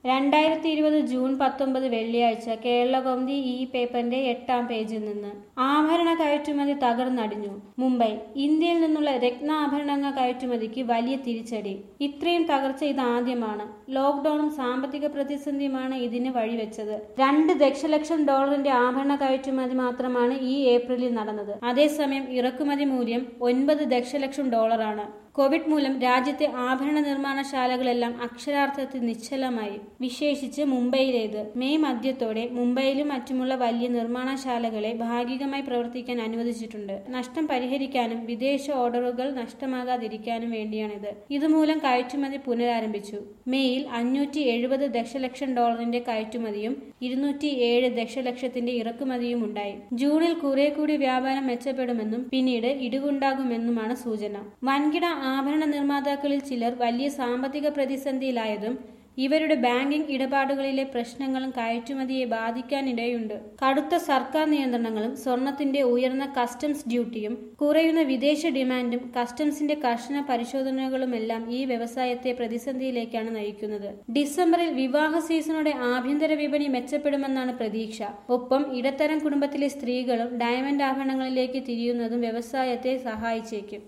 രണ്ടായിരത്തി ഇരുപത് ജൂൺ പത്തൊമ്പത് വെള്ളിയാഴ്ച കേരളകൗമുദി ഈ പേപ്പറിന്റെ എട്ടാം പേജിൽ നിന്ന് ആഭരണ കയറ്റുമതി തകർന്നടിഞ്ഞു മുംബൈ ഇന്ത്യയിൽ നിന്നുള്ള രത്നാഭരണങ്ങൾ കയറ്റുമതിക്ക് വലിയ തിരിച്ചടി ഇത്രയും തകർച്ച ഇതാദ്യമാണ് ലോക്ഡൌണും സാമ്പത്തിക പ്രതിസന്ധിയുമാണ് ഇതിന് വഴിവെച്ചത് രണ്ട് ദശലക്ഷം ഡോളറിന്റെ ആഭരണ കയറ്റുമതി മാത്രമാണ് ഈ ഏപ്രിലിൽ നടന്നത് അതേസമയം ഇറക്കുമതി മൂല്യം ഒൻപത് ദശലക്ഷം ഡോളറാണ് കോവിഡ് മൂലം രാജ്യത്തെ ആഭരണ നിർമ്മാണശാലകളെല്ലാം അക്ഷരാർത്ഥത്തിൽ നിശ്ചലമായി വിശേഷിച്ച് മുംബൈയിലേത് മെയ് മധ്യത്തോടെ മുംബൈയിലും മറ്റുമുള്ള വലിയ നിർമ്മാണശാലകളെ ഭാഗികമായി പ്രവർത്തിക്കാൻ അനുവദിച്ചിട്ടുണ്ട് നഷ്ടം പരിഹരിക്കാനും വിദേശ ഓർഡറുകൾ നഷ്ടമാകാതിരിക്കാനും വേണ്ടിയാണിത് ഇതുമൂലം കയറ്റുമതി പുനരാരംഭിച്ചു മെയ്യിൽ അഞ്ഞൂറ്റി എഴുപത് ദശലക്ഷം ഡോളറിന്റെ കയറ്റുമതിയും ഇരുന്നൂറ്റി ഏഴ് ദശലക്ഷത്തിന്റെ ഇറക്കുമതിയും ഉണ്ടായി ജൂണിൽ കുറെ കൂടി വ്യാപാരം മെച്ചപ്പെടുമെന്നും പിന്നീട് ഇടിവുണ്ടാകുമെന്നുമാണ് സൂചന വൻകിട ആഭരണ നിർമ്മാതാക്കളിൽ ചിലർ വലിയ സാമ്പത്തിക പ്രതിസന്ധിയിലായതും ഇവരുടെ ബാങ്കിംഗ് ഇടപാടുകളിലെ പ്രശ്നങ്ങളും കയറ്റുമതിയെ ബാധിക്കാനിടയുണ്ട് കടുത്ത സർക്കാർ നിയന്ത്രണങ്ങളും സ്വർണത്തിന്റെ ഉയർന്ന കസ്റ്റംസ് ഡ്യൂട്ടിയും കുറയുന്ന വിദേശ ഡിമാൻഡും കസ്റ്റംസിന്റെ കർശന പരിശോധനകളുമെല്ലാം ഈ വ്യവസായത്തെ പ്രതിസന്ധിയിലേക്കാണ് നയിക്കുന്നത് ഡിസംബറിൽ വിവാഹ സീസണോടെ ആഭ്യന്തര വിപണി മെച്ചപ്പെടുമെന്നാണ് പ്രതീക്ഷ ഒപ്പം ഇടത്തരം കുടുംബത്തിലെ സ്ത്രീകളും ഡയമണ്ട് ആഭരണങ്ങളിലേക്ക് തിരിയുന്നതും വ്യവസായത്തെ സഹായിച്ചേക്കും